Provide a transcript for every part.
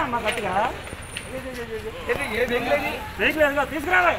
అమ్మా గట్టిగా వెహికల్ ఏదిగో తీసుకురావాలి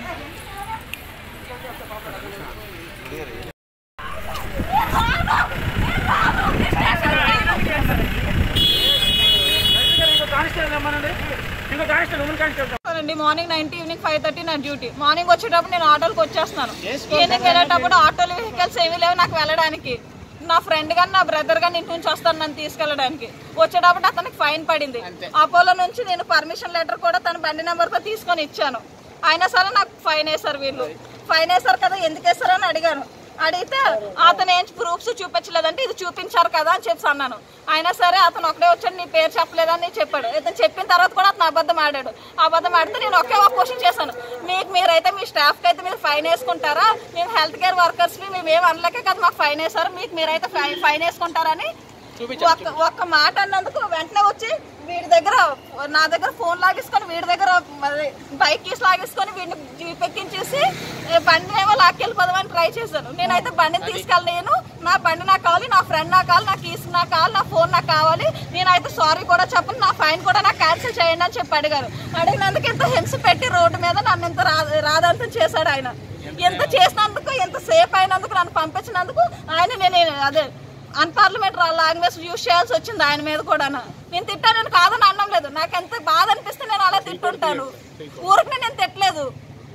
ఇంకో కానిస్టేబుల్ రమ్మనండి ఇంకో కానిస్టేబుల్ ఉమెన్ కానిస్టేబుల్ అండి morning nine to evening five thirty నా డ్యూటీ మార్నింగ్ వచ్చేటప్పుడు నేను ఆటోకి వచ్చేస్తున్నాను ఈవినింగ్ వెళ్ళేటప్పుడు ఆటోలు వెహికల్స్ ఏమీ లేవు నాకు వెళ్ళడానికి నా ఫ్రెండ్ గాని నా బ్రదర్ గాని ఇంటి నుంచి వస్తాను నన్ను తీసుకెళ్ళడానికి వచ్చేటప్పుడు అతనికి ఫైన్ పడింది అపోలో నుంచి నేను పర్మిషన్ లెటర్ కూడా తన బండి నెంబర్ తో తీసుకొని ఇచ్చాను అయినా సరే నాకు ఫైన్ వేశారు వీళ్ళు ఫైన్ వేశారు కదా ఎందుకు వేశారని అడిగాను అడిగితే అతను ఏం ప్రూఫ్స్ చూపించలేదంటే ఇది చూపించారు కదా అని చెప్పి అన్నాను అయినా సరే అతను ఒకటే వచ్చాడు నీ పేరు చెప్పలేదని చెప్పాడు ఇతను చెప్పిన తర్వాత కూడా అతను అబద్ధం ఆడాడు అబద్ధం ఆడితే నేను ఒకే ఒక క్వశ్చన్ చేశాను మీకు మీరైతే మీ స్టాఫ్కి అయితే మీరు ఫైన్ వేసుకుంటారా మేము హెల్త్ కేర్ వర్కర్స్ని మేము ఏం అనలేకే కదా మాకు ఫైన్ వేశారు మీకు మీరైతే ఫై- ఫైన్ వేసుకుంటారని ఒక్క ఒక్క మాట అన్నందుకు వెంటనే వచ్చి వీడి దగ్గర నా దగ్గర ఫోన్ లాగేసుకొని వీడి దగ్గర మరి బైక్ కీస్ లాగేసుకొని వీడిని జీప్ ఎక్కించేసి ఏ బండిని ఏమో లాక్కెళ్ళిపోదామని ట్రై చేశాను నేనైతే బండిని తీసుకెళ్ళలేను నా బండి నాకు కావాలి నా ఫ్రెండ్ నాకు కావాలి నా కీస్ నాకు కావాలి నా ఫోన్ నాకు కావాలి నేనైతే సారీ కూడా చెప్పను నా ఫైన్ కూడా నాకు క్యాన్సిల్ చేయండి అని చెప్పి అడిగారు అడిగినందుకు ఇంత హింస పెట్టి రోడ్డు మీద నన్ను ఇంత రా- రాదంతం చేశాడు ఆయన ఎంత చేసినందుకు ఎంత సేఫ్ అయినందుకు నన్ను పంపించినందుకు ఆయన నేను అదే అన్పార్లమెంట్ లాంగ్వేజ్ యూజ్ చేయాల్సి వచ్చింది ఆయన మీద కూడా నేను తిట్టాను నేను కాదని అనడం లేదు నాకు ఎంత బాధ అనిపిస్తే నేను అలా తిట్టుంటాను ఊరికి నేను తిట్టలేదు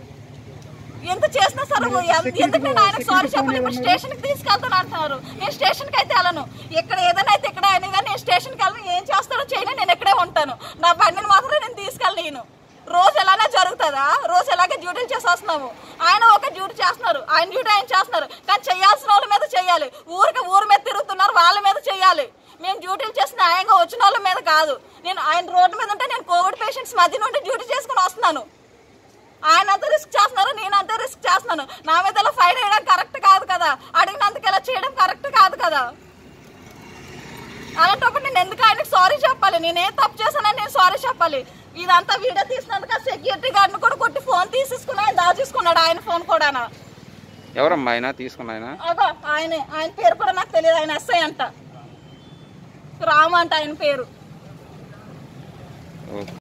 ఎంత చేసినా సరే ఎం- ఎందుకు నేను ఆయనకు సారీ చెప్పను ఇప్పుడు స్టేషన్ కి తీసుకెళ్తాను అంటున్నారు నేను స్టేషన్ కి అయితే వెళ్ళను ఇక్కడ ఏదైనా అయితే ఇక్కడ అయినా కానీ నేను స్టేషన్ కి వెళ్ళను ఏం చేస్తారో చేయను నేను ఇక్కడే ఉంటాను నా బండిని మాత్రం నేను తీసుకెళ్ళను రోజు ఎలానే జరుగుతుందా రోజు ఎలాగే డ్యూటీలు చేసి వస్తున్నాము ఆయన ఒక డ్యూటీ చేస్తున్నారు ఆయన డ్యూటీ ఆయన చేస్తున్నారు కానీ చేయాల్సిన వాళ్ళ మీద చేయాలి ఊరికి ఊరి మీద తిరుగుతున్నారు వాళ్ళ మీద చేయాలి మేము డ్యూటీలు చేసి న్యాయంగా వచ్చిన వాళ్ళ మీద కాదు నేను ఆయన రోడ్డు మీద ఉంటే నేను కోవిడ్ పేషెంట్స్ మధ్య నుండి డ్యూటీ చేసుకుని వస్తున్నాను ఆయన అంత రిస్క్ చేస్తున్నారు నేను అంత రిస్క్ చేస్తున్నాను నా మీద ఇలా ఫైన్ వేయడం కరెక్ట్ కాదు కదా అడిగినందుకు ఇలా చేయడం కరెక్ట్ కాదు కదా అలాంటప్పుడు నేను ఎందుకు ఆయనకు సారీ చెప్పాలి నేను ఏం తప్పు చేశానని నేను సారీ చెప్పాలి ఇదంతా వీడియో తీసినందుకు ఆ సెక్యూరిటీ గార్డ్ని కూడా కొట్టి ఫోన్ తీసేసుకుని ఆయన దాచేసుకున్నాడు ఆయన ఫోన్ కూడా ఎవరమ్మా ఆయన తీసుకున్న ఆయన అగో ఆయనే ఆయన పేరు కూడా నాకు తెలియదు ఆయన ఎస్ఐ అంట రాము అంట ఆయన పేరు ఓకే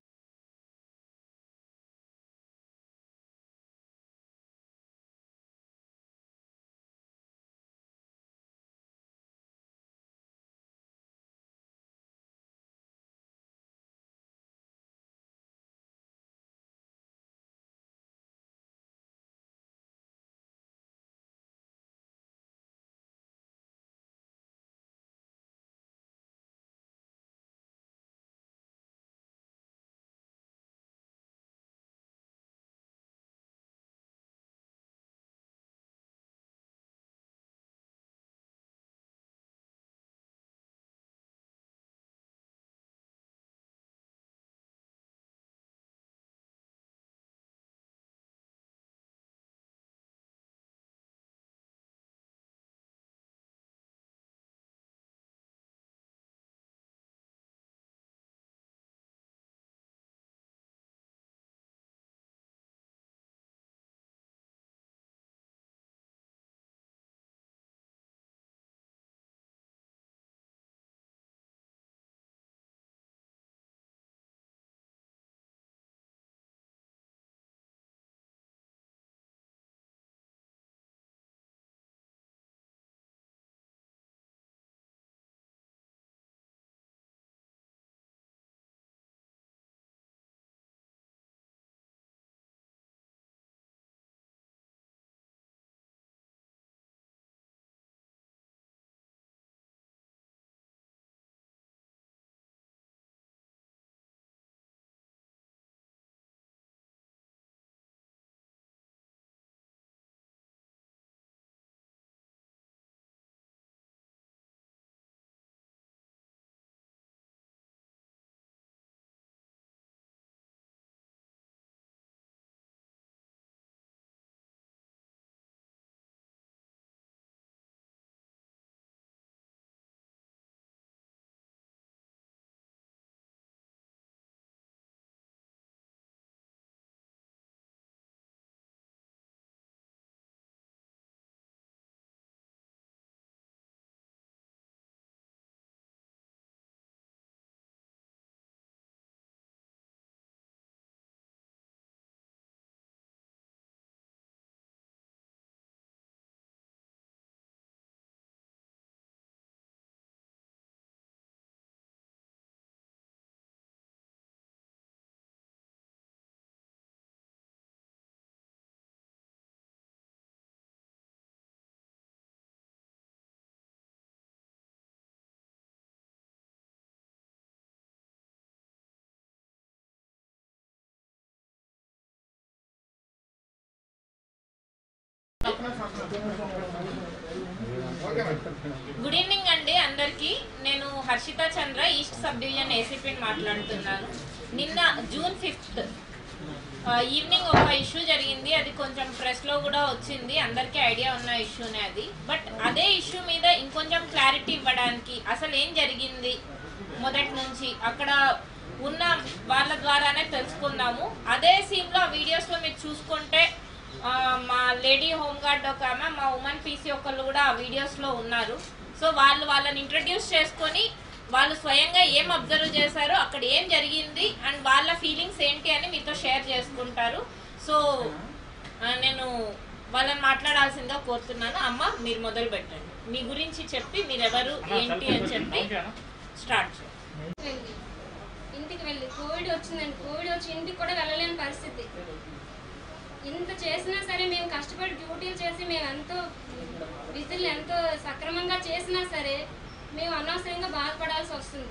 గుడ్ ఈవినింగ్ అండి అందరికి నేను Harshita Chandra east sub division ఏసీపీని మాట్లాడుతున్నాను నిన్న జూన్ ఫిఫ్త్ ఈవినింగ్ ఒక ఇష్యూ జరిగింది అది కొంచెం ప్రెస్ లో కూడా వచ్చింది అందరికీ ఐడియా ఉన్న ఇష్యూనే అది బట్ అదే ఇష్యూ మీద ఇంకొంచెం క్లారిటీ ఇవ్వడానికి అసలు ఏం జరిగింది మొదటి నుంచి అక్కడ ఉన్న వాళ్ళ ద్వారానే తెలుసుకుందాము అదే సీన్ లో వీడియోస్ లో మీరు చూసుకుంటే ఆ, మా లేడీ హోమ్ గార్డ్ ఒక ఆమె మా ఉమెన్ పీసీ ఒకళ్ళు కూడా ఆ వీడియోస్ లో ఉన్నారు సో వాళ్ళు వాళ్ళని ఇంట్రడ్యూస్ చేసుకొని వాళ్ళు స్వయంగా ఏం అబ్జర్వ్ చేశారో అక్కడ ఏం జరిగింది అండ్ వాళ్ళ ఫీలింగ్స్ ఏంటి అని మీతో షేర్ చేసుకుంటారు సో ఆ, నేను వాళ్ళని మాట్లాడాల్సిందిగా కోరుతున్నాను అమ్మ మీరు మొదలు పెట్టండి మీ గురించి చెప్పి మీరెవరు ఏంటి అని చెప్పి స్టార్ట్ చేయండి వెళ్ళి ఇంటికి వెళ్ళి కోవిడ్ వచ్చిందండి కోవిడ్ వచ్చి ఇంటికి కూడా వెళ్ళలేని పరిస్థితి ఇంత చేసినా సరే మేము కష్టపడి డ్యూటీలు చేసి మేము ఎంతో విధులు ఎంతో సక్రమంగా చేసినా సరే మేము అనవసరంగా బాధపడాల్సి వస్తుంది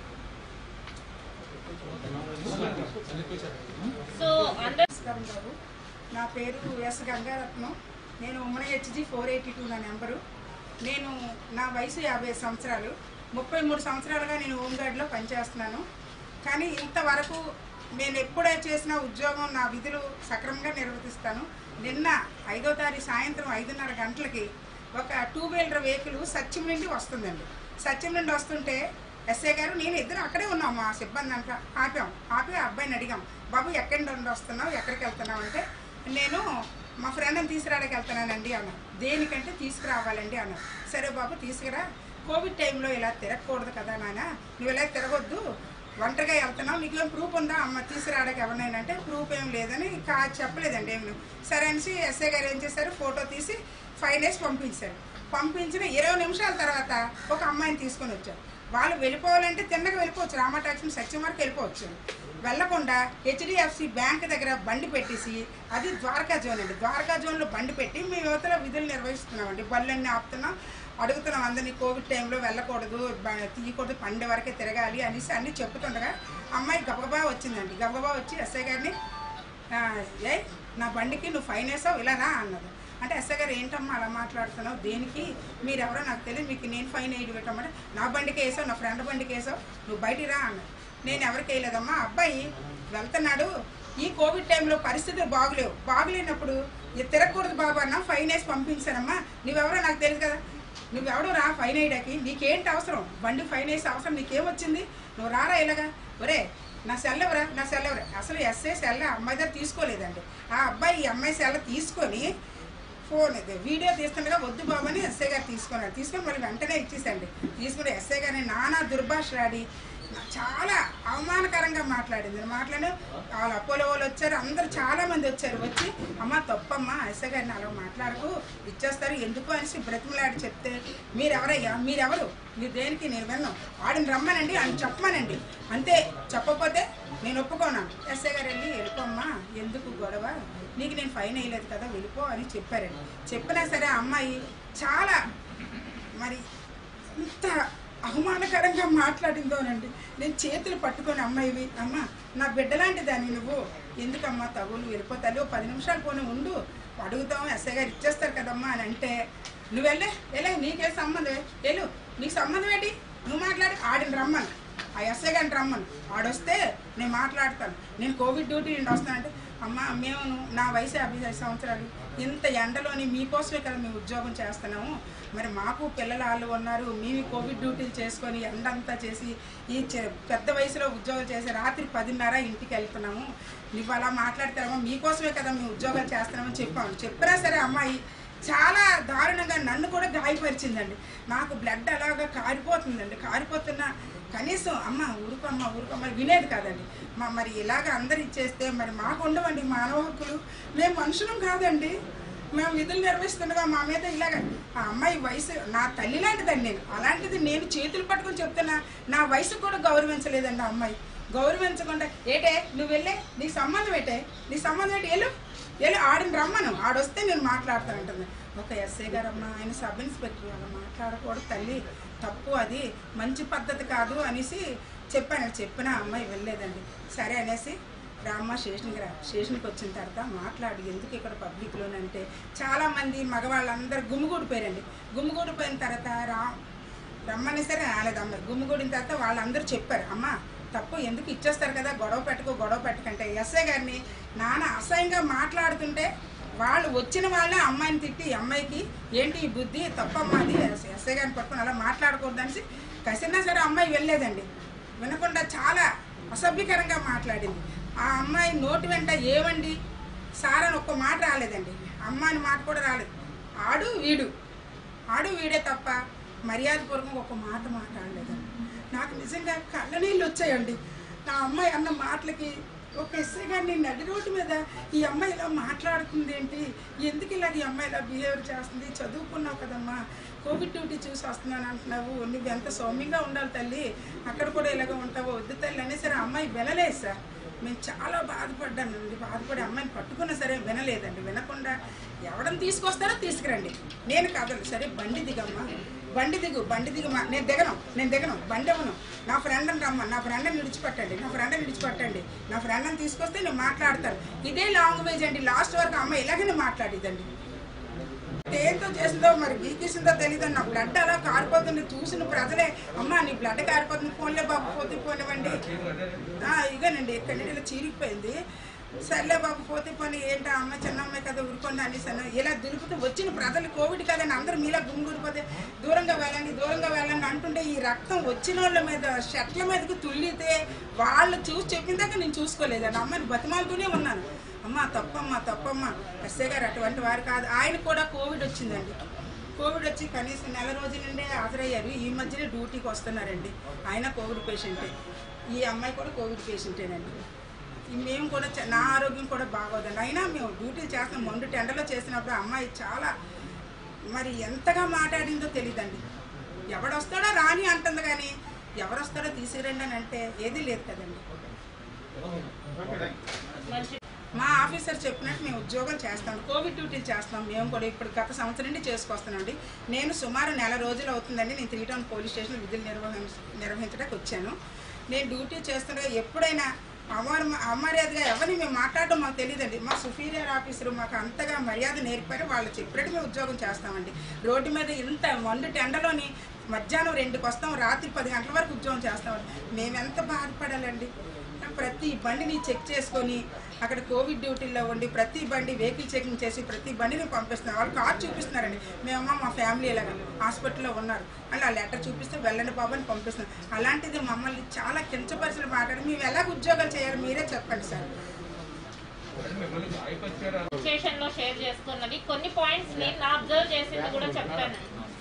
సో అందరు నమస్కారం బాబు నా పేరు ఎస్ గంగారత్నం నేను ఉమ్మడి హెచ్జి ఫోర్ ఎయిటీ టూ నా నెంబరు నేను నా వయసు యాభై సంవత్సరాలు ముప్పై మూడు సంవత్సరాలుగా నేను హోంగార్డ్లో పనిచేస్తున్నాను కానీ ఇంతవరకు నేను ఎప్పుడే చేసిన ఉద్యోగం నా విధులు సక్రమంగా నిర్వర్తిస్తాను నిన్న ఐదో తారీఖు సాయంత్రం ఐదున్నర గంటలకి ఒక టూ వీలర్ వెహికల్ సత్యం నుండి వస్తుందండి సత్యం నుండి వస్తుంటే ఎస్ఐ గారు నేను ఇద్దరు అక్కడే ఉన్నాం మా సిబ్బంది అంతా ఆపాం ఆపి ఆ అబ్బాయిని అడిగాం బాబు ఎక్కడి నుండి వస్తున్నావు ఎక్కడికి వెళ్తున్నావు అంటే నేను మా ఫ్రెండ్ని తీసుకురావడానికి వెళ్తున్నానండి అన్న దేనికంటే తీసుకురావాలండి అన్న సరే బాబు తీసుకురా కోవిడ్ టైంలో ఇలా తిరగకూడదు కదా నాన్న నువ్వు ఇలా తిరగొద్దు ఒంటరిగా వెళ్తున్నావు నీకు ఏం ప్రూఫ్ ఉందా అమ్మ తీసుకురావడానికి ఎవరినైనా అంటే ప్రూఫ్ ఏం లేదని కా చెప్పలేదండి ఏమి సరే అనేసి ఎస్ఐ గారు ఏం చేశారు ఫోటో తీసి ఫైవ్ డేస్ పంపించారు పంపించిన ఇరవై నిమిషాల తర్వాత ఒక అమ్మాయిని తీసుకొని వచ్చారు వాళ్ళు వెళ్ళిపోవాలంటే తిన్నగా వెళ్ళిపోవచ్చు రామా టాక్సీ సత్యం వరకు వెళ్ళిపోవచ్చు వెళ్లకుండా హెచ్డిఎఫ్సి బ్యాంక్ దగ్గర బండి పెట్టేసి అది ద్వారకా జోన్ అండి ద్వారకా జోన్లో బండి పెట్టి మేము యువతల విధులు నిర్వహిస్తున్నామండి బళ్ళన్నీ ఆపుతున్నాం అడుగుతున్నాం అందరినీ కోవిడ్ టైంలో వెళ్ళకూడదు బ- తీయకూడదు పండే వరకే తిరగాలి అనేసి అన్నీ చెప్తుండగా అమ్మాయి గబగబా వచ్చిందండి గబగబా వచ్చి ఎస్ఐ గారిని "ఆ, ఏ నా బండికి నువ్వు ఫైన్ వేసావు ఇలా రా అన్నది అంటే ఎస్ఐ గారు ఏంటమ్మా అలా మాట్లాడుతున్నావు దేనికి మీరెవరో నాకు తెలియదు మీకు నేను ఫైన్ వేయడం పెట్టమంటే నా బండికి వేసావు నా ఫ్రెండ్ బండికి వేసావు నువ్వు బయటికి రా అన్నది నేను ఎవరికి వేయలేదమ్మా అబ్బాయి వెళ్తున్నాడు ఈ కోవిడ్ టైంలో పరిస్థితులు బాగులేవు బాగులేనప్పుడు ఇది తిరగకూడదు బాబు అన్న ఫైన్ వేసి పంపించానమ్మా నువ్వెవరో నాకు తెలియదు కదా నువ్వెవడో రా ఫైన్ వేయడానికి నీకేంటి అవసరం బండి ఫైన్ వేసే అవసరం నీకేమొచ్చింది నువ్వు రారా ఇలాగా ఒరే నా సెల్ ఎవరా నా సెల్ ఎవరా అసలు ఎస్ఏ సెల్ ఆ అమ్మాయి దగ్గర తీసుకోలేదండి ఆ అబ్బాయి ఈ అమ్మాయి సెల్ తీసుకొని ఫోన్ ఇది వీడియో తీస్తుండగా వద్దు బాబు అని ఎస్ఐ గారు తీసుకున్నాడు తీసుకొని మళ్ళీ వెంటనే ఇచ్చేసండి తీసుకుని ఎస్ఐ గారిని నానా దుర్భాషలాడి నా- చాలా అవమానకరంగా మాట్లాడింది మాట్లాడి వాళ్ళ అపోలో వాళ్ళు వచ్చారు అందరు చాలా మంది వచ్చారు వచ్చి అమ్మ తప్పమ్మా ఎస్ఐ గారిని అలా మాట్లాడకు ఇచ్చేస్తారు ఎందుకు అనేసి బ్రతిమలాడి చెప్తే మీరెవరయ్యా మీరెవరు మీరు దేనికి నేను విన్నాం ఆడిని రమ్మనండి అని చెప్పమనండి అంతే చెప్పకపోతే నేను ఒప్పుకోను ఎస్ఐ గారు వెళ్ళి వెళ్ళిపోమ్మా ఎందుకు గొడవ నీకు నేను ఫైన్ వేయలేదు కదా వెళ్ళిపో అని చెప్పారండి చెప్పినా సరే ఆ అమ్మాయి చాలా మరి ఇంత అవమానకరంగా మాట్లాడిందోనండి నేను చేతులు పట్టుకొని అమ్మాయివి అమ్మ నా బిడ్డలాంటి దాన్ని నువ్వు ఎందుకమ్మా తగులు వెళ్ళిపోతావు ఓ పది నిమిషాలు పోనీ ఉండు అడుగుతాం ఎస్ఐ గారు ఇచ్చేస్తారు కదమ్మా అని అంటే నువ్వు వెళ్ళే వెళ్ళే నీకే సంబంధం వెళ్ళు నీకు సంబంధం ఏంటి నువ్వు మాట్లాడి ఆడిని రమ్మను ఆ ఎస్ఐ గారిని రమ్మను ఆడొస్తే నేను మాట్లాడతాను నేను కోవిడ్ డ్యూటీ నుండి వస్తానంటే అమ్మ మేము నా వయసు యాభై ఐదు సంవత్సరాలు ఇంత ఎండలోని మీకోసమే కదా మేము ఉద్యోగం చేస్తున్నాము మరి మాకు పిల్లలు వాళ్ళు ఉన్నారు మేము ఈ కోవిడ్ డ్యూటీలు చేసుకొని ఎండంతా చేసి ఈ చె- పెద్ద వయసులో ఉద్యోగం చేసి రాత్రి పదిన్నర ఇంటికి వెళ్తున్నాము నువ్వు అలా మాట్లాడతామో మీకోసమే కదా మేము ఉద్యోగాలు చేస్తున్నామని చెప్పాము చెప్పినా సరే అమ్మాయి చాలా దారుణంగా నన్ను కూడా గాయపరిచిందండి నాకు బ్లడ్ అలాగా కారిపోతుందండి కారిపోతున్న కనీసం అమ్మ ఊరుకోమ్మ ఊరుకోమ్మ వినేది కాదండి మా మరి ఇలాగ అందరు ఇచ్చేస్తే మరి మాకు ఉండవండి మానవ హక్కులు మేము మనుషులం కాదండి మేము విధులు నిర్వహిస్తుండగా మా మీద ఇలాగ ఆ అమ్మాయి వయసు నా తల్లి లాంటిదండి నేను అలాంటిది నేను చేతులు పట్టుకొని చెప్తున్నా నా వయసు కూడా గౌరవించలేదండి ఆ అమ్మాయి గౌరవించకుండా ఏటే నువ్వు వెళ్ళే నీ సంబంధం ఏంటే నీ సంబంధం ఏంటి వెళ్ళు వెళ్ళి ఆడిని రమ్మను ఆడొస్తే నేను మాట్లాడతానంటుంది ఒక ఎస్ఐ గారమ్మ ఆయన సబ్ ఇన్స్పెక్టర్ అలా మాట్లాడకూడదు తల్లి తప్పు అది మంచి పద్ధతి కాదు అనేసి చెప్పాను చెప్పిన అమ్మాయి వెళ్ళలేదండి సరే అనేసి రామ్మ స్టేషన్కి రా స్టేషన్కి వచ్చిన తర్వాత మాట్లాడి ఎందుకు ఇక్కడ పబ్లిక్లోనంటే చాలామంది మగవాళ్ళందరూ గుమ్మిగూడిపోయారండి గుమ్మిగూడిపోయిన తర్వాత రా రమ్మని సరే రాలేదు అమ్మ గుమ్మిగూడిన తర్వాత వాళ్ళందరూ చెప్పారు అమ్మ తప్పు ఎందుకు ఇచ్చేస్తారు కదా గొడవ పెట్టుకో గొడవ పెట్టుకంటే ఎస్ఐ గారిని నాన్న అసహ్యంగా మాట్లాడుతుంటే వాళ్ళు వచ్చిన వాళ్ళే అమ్మాయిని తిట్టి ఈ అమ్మాయికి ఏంటి ఈ బుద్ధి తప్పమ్మా అది ఎస్ఐ గారిని పట్టుకొని అలా మాట్లాడకూడదని కసినా సరే అమ్మాయి వెళ్ళలేదండి వినకుండా చాలా అసభ్యకరంగా మాట్లాడింది ఆ అమ్మాయి నోటి వెంట ఏమండి సార్ అని ఒక్క మాట రాలేదండి అమ్మాయిని మాట కూడా రాలేదు ఆడు వీడు ఆడు వీడే తప్ప మర్యాదపూర్వకంగా ఒక మాట మాట్లాడలేదండి నాకు నిజంగా కళ్ళ నీళ్ళు వచ్చాయండి నా అమ్మాయి అన్న మాటలకి ఒక ఎస్ఐ గారిని నడి రోడ్డు మీద ఈ అమ్మాయి ఇలా మాట్లాడుతుంది ఏంటి ఎందుకు ఇలాగ ఈ అమ్మాయి ఇలా బిహేవియర్ చేస్తుంది చదువుకున్నావు కదమ్మా కోవిడ్ డ్యూటీ చూసి వస్తున్నాను అంటున్నావు నువ్వు ఎంత సౌమ్యంగా ఉండాలి తల్లి అక్కడ కూడా ఇలాగ ఉంటావో వద్దు తల్లి అనేసరి ఆ అమ్మాయి వినలేదు సార్ మేము చాలా బాధపడ్డానండి బాధపడి అమ్మాయిని పట్టుకున్నా సరే వినలేదండి వినకుండా ఎవడని తీసుకొస్తారో తీసుకురండి నేను కాదండి సరే బండి దిగమ్మా బండి దిగు బండి దిగమ్మా నేను దిగను నేను దిగను బండి ఇవ్వను నా ఫ్రెండ్ని రమ్మ నా ఫ్రెండ్ని విడిచిపెట్టండి నా ఫ్రెండ్ని విడిచిపెట్టండి నా ఫ్రెండ్ని తీసుకొస్తే నేను మాట్లాడతాను ఇదే లాంగ్వేజ్ అండి లాస్ట్ వరకు అమ్మాయి ఇలాగనే మాట్లాడిద్దండి దేంతో చేసిందో మరి గీకేసిందో తెలియదు నా బ్లడ్ అలా కారిపోతుంది చూసిన ప్రజలే అమ్మా నీ బ్లడ్ కారిపోతుంది ఫోన్లే బాబు పోతే పోనివ్వండి ఆ, ఇగోనండి ఇక్కడ నుండి ఇలా చీరిగిపోయింది సర్లే బాబు పోతే పోనీ ఏంటో అమ్మ చిన్న అమ్మాయి కదా ఊరుకోండి అనేసి అన్న ఇలా దులుపుతూ వచ్చిన ప్రజలు కోవిడ్ కదండి అందరూ మీలా గుమ్మిగూడిపోతే దూరంగా వెళ్ళండి దూరంగా వెళ్ళండి అంటుంటే ఈ రక్తం వచ్చిన వాళ్ళ మీద షర్ట్ల మీదకి తుల్లితే వాళ్ళు చూసి చెప్పిన దాకా నేను చూసుకోలేదండి అమ్మని బతిమాలుతూనే ఉన్నాను అమ్మ తప్పమ్మ తప్పమ్మ ఎస్ఐ గారు అటువంటి వారు కాదు ఆయన కూడా కోవిడ్ వచ్చిందండి కోవిడ్ వచ్చి కనీసం నెల రోజుల నుండే హాజరయ్యారు ఈ మధ్యనే డ్యూటీకి వస్తున్నారండి ఆయన కోవిడ్ పేషెంటే ఈ అమ్మాయి కూడా కోవిడ్ పేషెంటేనండి ఈ మేము కూడా చ- నా ఆరోగ్యం కూడా బాగోదండి అయినా మేము డ్యూటీ చేస్తున్నాం మొండు టెండర్లో చేసినప్పుడు ఆ అమ్మాయి చాలా మరి ఎంతగా మాట్లాడిందో తెలియదండి ఎవడొస్తాడో రాని అంటుంది కానీ ఎవరొస్తాడో తీసుకురండి అని అంటే ఏదీ లేదు కదండి మా ఆఫీసర్ చెప్పినట్టు మేము ఉద్యోగం చేస్తాం కోవిడ్ డ్యూటీలు చేస్తాం మేము కూడా ఇప్పుడు గత సంవత్సరం నుండి చేసుకొస్తానండి నేను సుమారు నెల రోజులు అవుతుందండి నేను త్రీ టౌన్ పోలీస్ స్టేషన్ విధులు నిర్వహి నిర్వహించడానికి వచ్చాను నేను డ్యూటీ చేస్తుండగా ఎప్పుడైనా అమర్ అమర్యాదగా ఎవరిని మేము మాట్లాడడం మాకు తెలియదండి మా సుపీరియర్ ఆఫీసర్ మాకు అంతగా మర్యాద నేర్పారు వాళ్ళు చెప్పినట్టు మేము ఉద్యోగం చేస్తామండి రోడ్డు మీద ఇంత వండు టెండలోని మధ్యాహ్నం రెండుకి వస్తాం రాత్రి పది గంటల వరకు ఉద్యోగం చేస్తామండి మేము ఎంత బాధపడాలండి ప్రతి బండిని చెక్ చేసుకొని అక్కడ కోవిడ్ డ్యూటీలో ఉండి ప్రతి బండి వెహికల్ చెకింగ్ చేసి ప్రతి బండిని పంపిస్తున్నారు వాళ్ళు కార్డు చూపిస్తున్నారండి మేమమ్మ మా ఫ్యామిలీ ఇలాగ హాస్పిటల్లో ఉన్నారు అలా లెటర్ చూపిస్తే వెళ్ళండి బాబు అని పంపిస్తున్నారు అలాంటిది మమ్మల్ని చాలా కించపరిచిన మాట్లాడి మేము ఎలాగ ఉద్యోగాలు చేయాలి మీరే చెప్పండి సార్ సిచ్యుయేషన్ లో షేర్ చేసుకున్నవి కొన్ని పాయింట్స్ నేను నా అబ్జర్వ్ చేసింది కూడా చెప్తాను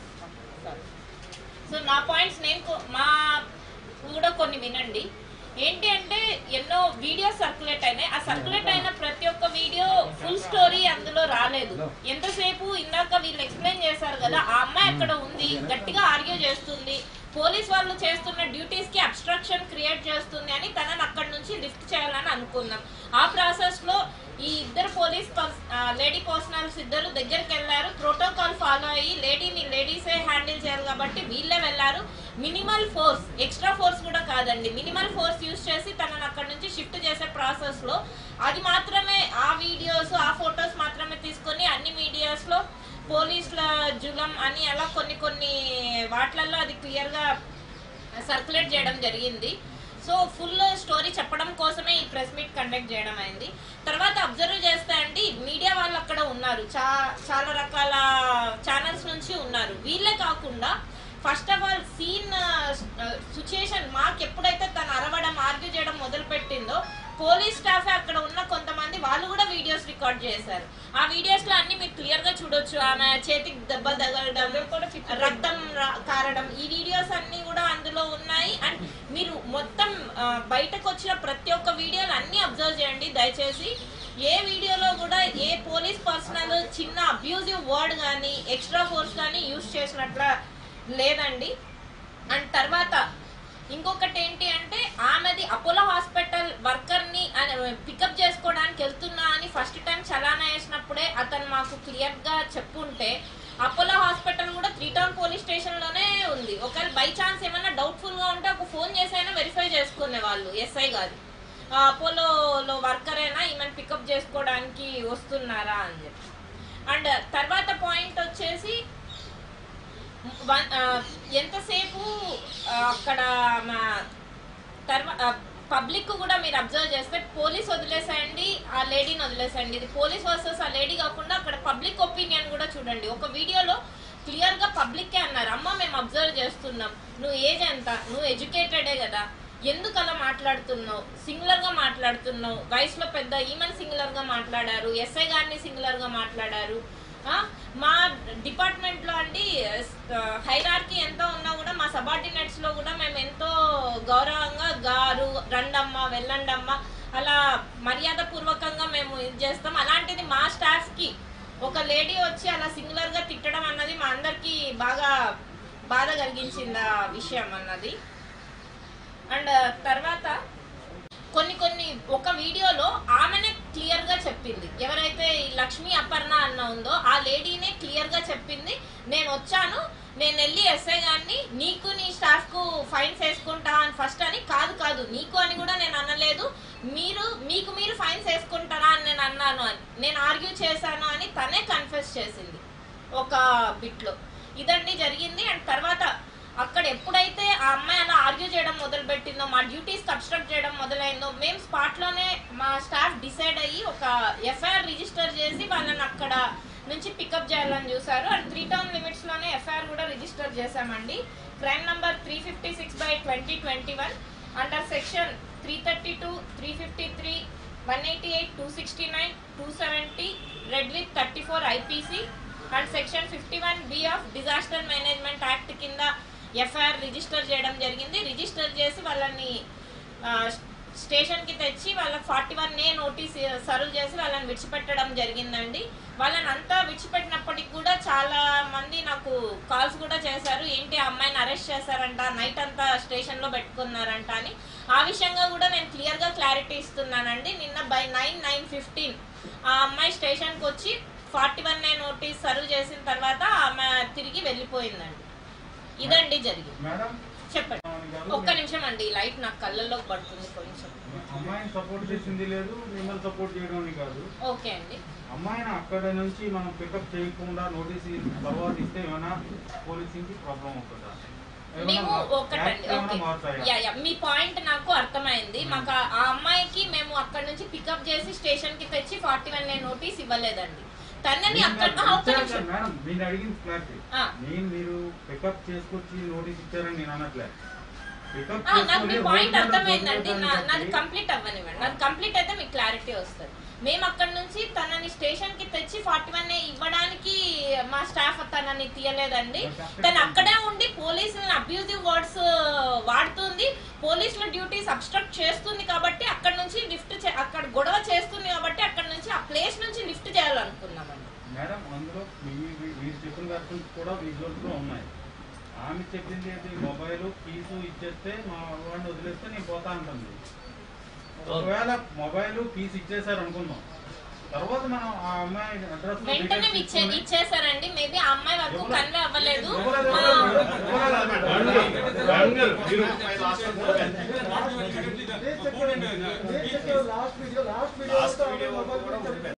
సో నా పాయింట్స్ నేను కొ- మా కూడా కొన్ని వినండి ఏంటి అంటే ఎన్నో వీడియోస్ సర్క్యులేట్ అయినాయి ఆ సర్క్యులేట్ అయిన ప్రతి ఒక్క వీడియో ఫుల్ స్టోరీ అందులో రాలేదు ఎంతసేపు ఇందాక వీళ్ళు ఎక్స్ప్లెయిన్ చేశారు కదా ఆ అమ్మాయి అక్కడ ఉంది గట్టిగా ఆర్గ్యూ చేస్తుంది పోలీస్ వాళ్ళు చేస్తున్న డ్యూటీస్ కి అబ్స్ట్రక్షన్ క్రియేట్ చేస్తుంది అని తనని అక్కడ నుంచి లిఫ్ట్ చేయాలని అనుకున్నాం ఆ ప్రాసెస్ లో ఈ ఇద్దరు పోలీస్ లేడీ పర్సనల్స్ ఇద్దరు దగ్గరికి వెళ్ళారు ప్రోటోకాల్ ఫాలో అయ్యి లేడీని లేడీసే హ్యాండిల్ చేయాలి కాబట్టి వీళ్ళే వెళ్ళారు మినిమల్ ఫోర్స్ ఎక్స్ట్రా ఫోర్స్ కూడా కాదండి మినిమల్ ఫోర్స్ యూస్ చేసి తనని అక్కడ నుంచి షిఫ్ట్ చేసే ప్రాసెస్ లో అది మాత్రమే ఆ వీడియోస్ ఆ ఫొటోస్ మాత్రమే తీసుకొని అన్ని మీడియాస్ లో పోలీసుల జులం అని అలా కొన్ని కొన్ని వాటిలలో అది క్లియర్ గా సర్క్యులేట్ చేయడం జరిగింది సో ఫుల్ స్టోరీ చెప్పడం కోసమే ఈ ప్రెస్ మీట్ కండక్ట్ చేయడం అయింది తర్వాత అబ్జర్వ్ చేస్తే అండి మీడియా వాళ్ళు అక్కడ ఉన్నారు చా చాలా రకాల ఛానల్స్ నుంచి ఉన్నారు వీళ్ళే కాకుండా first of all scene situation మాకు ఎప్పుడైతే తను అరవడం ఆర్గ్యూ చేయడం మొదలు పెట్టిందో పోలీస్ స్టాఫ్ అక్కడ ఉన్న కొంతమంది వాళ్ళు కూడా వీడియోస్ రికార్డ్ చేశారు ఆ వీడియోస్ లో అన్ని మీరు క్లియర్ గా చూడొచ్చు ఆమె చేతికి దెబ్బ తగలడం రక్తం రా- కారడం ఈ వీడియోస్ అన్ని కూడా అందులో ఉన్నాయి అండ్ మీరు మొత్తం ఆ, బయటకు వచ్చిన ప్రతి ఒక్క వీడియోలు అన్ని అబ్జర్వ్ చేయండి దయచేసి ఏ వీడియోలో కూడా ఏ పోలీస్ పర్సనల్ చిన్న అబ్యూజివ్ వర్డ్ కానీ ఎక్స్ట్రా ఫోర్స్ కానీ యూస్ చేసినట్ల లేదండి అండ్ తర్వాత ఇంకొకటి ఏంటి అంటే ఆమెది అపోలో హాస్పిటల్ వర్కర్ ని పికప్ చేసుకోవడానికి వెళ్తున్నా అని ఫస్ట్ టైం చలానా వేసినప్పుడే అతను మాకు క్లియర్ గా చెప్పుంటే అపోలో హాస్పిటల్ కూడా త్రీ టౌన్ పోలీస్ స్టేషన్ లోనే ఉంది ఒకవేళ బై ఛాన్స్ ఏమైనా డౌట్ఫుల్ గా ఉంటే ఒక ఫోన్ చేసి అయినా వెరిఫై చేసుకునే వాళ్ళు ఎస్ఐ గారు అపోలోలో వర్కరేనా ఈమెను పికప్ చేసుకోవడానికి వస్తున్నారా అని చెప్పి అండ్ తర్వాత పాయింట్ వచ్చేసి వన్ ఆ, ఎంతసేపు ఆ, అక్కడ మా తర్వాత పబ్లిక్ కూడా మీరు అబ్జర్వ్ చేస్తే పోలీస్ వదిలేసేయండి ఆ లేడీని వదిలేసేయండి ఇది పోలీస్ వర్సెస్ ఆ లేడీ కాకుండా అక్కడ పబ్లిక్ ఒపీనియన్ కూడా చూడండి ఒక వీడియోలో క్లియర్ గా పబ్లిక్కే అన్నారు అమ్మ మేము అబ్జర్వ్ చేస్తున్నాం నువ్వు ఏజ్ ఎంత నువ్వు ఎడ్యుకేటెడే కదా ఎందుకు అలా మాట్లాడుతున్నావు సింగులర్ గా మాట్లాడుతున్నావు వయసులో పెద్ద ఈమెన్ సింగులర్ గా మాట్లాడారు ఎస్ఐ గారిని సింగులర్ గా మాట్లాడారు ఆ, మా డిపార్ట్మెంట్ లో అండి హైరార్కీ ఎంత ఉన్నా కూడా మా సబార్డినేట్స్ లో కూడా మేము ఎంతో గౌరవంగా గారు రండమ్మ వెళ్ళండమ్మ అలా మర్యాద పూర్వకంగా మేము ఇది చేస్తాం అలాంటిది మా స్టాఫ్ కి ఒక లేడీ వచ్చి అలా సింగులర్ గా తిట్టడం అన్నది మా అందరికి బాగా బాధ కలిగించింది ఆ విషయం అన్నది అండ్ తర్వాత కొన్ని కొన్ని ఒక వీడియోలో ఆమెనే క్లియర్ గా చెప్పింది ఎవరైతే ఈ లక్ష్మి అపర్ణ అన్న ఉందో ఆ లేడీనే క్లియర్ గా చెప్పింది నేను వచ్చాను నేను వెళ్ళి ఎస్ఐ గారిని నీకు నీ స్టాఫ్ కు ఫైన్స్ వేసుకుంటా అని ఫస్ట్ అని కాదు కాదు నీకు అని కూడా నేను అనలేదు మీరు మీకు మీరు ఫైన్స్ వేసుకుంటారా అని నేను అన్నాను అని నేను ఆర్గ్యూ చేశాను అని తనే కన్ఫెస్ చేసింది ఒక బిట్లో ఇదండి జరిగింది అండ్ తర్వాత అక్కడ ఎప్పుడైతే ఆ అమ్మాయి అలా ఆర్గ్యూ చేయడం మొదలు పెట్టిందో మా డ్యూటీస్ కన్స్ట్రక్ట్ చేయడం మొదలైందో మేము స్పాట్ లోనే మా స్టాఫ్ డిసైడ్ అయ్యి ఒక ఎఫ్ఐఆర్ రిజిస్టర్ చేసి వాళ్ళని అక్కడ నుంచి పికప్ చేయాలని చూసారు అండ్ త్రీ టౌన్ లిమిట్స్ లోనే ఎఫ్ఐఆర్ కూడా రిజిస్టర్ చేశామండి crime number three fifty six by twenty twenty one under section three thirty two three fifty three one eighty eight two sixty nine two seventy read with thirty four IPC and section fifty one B of disaster management act కింద FIR register చేయడం జరిగింది register చేసి వాళ్ళని ఆ, స్టేషన్కి తెచ్చి వాళ్ళకి forty one A notice serve చేసి వాళ్ళని విడిచిపెట్టడం జరిగిందండి వాళ్ళని అంతా విడిచిపెట్టినప్పటికి కూడా చాలా మంది నాకు కాల్స్ కూడా చేశారు ఏంటి ఆ అమ్మాయిని అరెస్ట్ చేశారంట నైట్ అంతా స్టేషన్లో పెట్టుకున్నారంట అని ఆ విషయంగా కూడా నేను క్లియర్గా క్లారిటీ ఇస్తున్నానండి నిన్న బై నైన్ నైన్ ఫిఫ్టీన్ ఆ అమ్మాయి స్టేషన్కి వచ్చి forty one A notice serve చేసిన తర్వాత ఆమె తిరిగి వెళ్ళిపోయిందండి ఇదండి జరిగింది మేడం చెప్పండి ఒక్క నిమిషం అండి ఈ లైట్ నాకు కళ్ళల్లోకి పడుతుంది కొంచెం అమ్మాయిని సపోర్ట్ చేసింది లేదు మిమ్మల్ని సపోర్ట్ చేయడం కాదు ఓకే అండి అమ్మాయిని అక్కడ నుంచి మనం పికప్ చేయకుండా నోటీస్ తర్వాత ఇస్తే ఏమైనా పోలీసింగ్ ప్రాబ్లం అవుతుందా మేము ఏమైనా ఒకటండి యాక్ట్ ఏమైనా ఓకే మారుతాయా? యా యా మీ పాయింట్ నాకు అర్థమైంది మాకు ఆ- ఆ అమ్మాయికి మేము అక్కడ నుంచి పికప్ చేసి స్టేషన్ కి తెచ్చి ఫార్టీ వన్ నోటీస్ ఇవ్వలేదండి తనని నేను అక్కడ కాదు, ఆ, ఒక్క ఇచ్చారు నిమిషం కదా మేడం నేను అడిగింది క్లారిటీ ఆ. నేను మీరు పికప్ చేసుకొచ్చి నోటీస్ ఇచ్చారని నేను అనట్లే పికప్ ఆ, నాకు మీ చేసుకొని పాయింట్ రోడ్డు మీద అర్థమైందండి నా- వదిలేదాన్ని నాది బట్టి కంప్లీట్ అవ్వనివ్వండి నాది కంప్లీట్ అయితే మీకు క్లారిటీ వస్తుంది మేము అక్కడ నుంచి తనని స్టేషన్ కి తెచ్చి ఫార్టీ వన్ ఇవ్వడానికి మా స్టాఫ్ తనని తీయలేదండి తను అక్కడే ఉండి పోలీసులను అబ్యూజివ్ వర్డ్స్ వాడుతుంది పోలీసుల డ్యూటీస్ అబ్స్ట్రక్ట్ చేస్తుంది కాబట్టి అక్కడ నుంచి లిఫ్ట్ అక్కడ గొడవ చేస్తుంది కాబట్టి అక్కడ నుంచి ఆ ప్లేస్ నుంచి లిఫ్ట్ చేయాలనుకున్నామండి మేడం అందులో మీ మీ- మీరు చెప్పిన వర్షన్స్ కూడా విజువల్స్ లో ఉన్నాయి ఆమె చెప్పింది ఏంటి మొబైల్ కీసు ఇచ్చేస్తే మా వాడిని వదిలేస్తే నేను పోతా అంటుంది ఒకవేళ మొబైల్ కీస్ ఇచ్చేసారు అనుకుందాం తర్వాత మనం ఆ అమ్మాయి అడ్రస్ వెంటనే ఇచ్చే ఇచ్చేసారండి మేబీ ఆ అమ్మాయి వరకు కన్వే అవ్వలేదు లాస్ట్ వీడియో లాస్ట్ వీడియో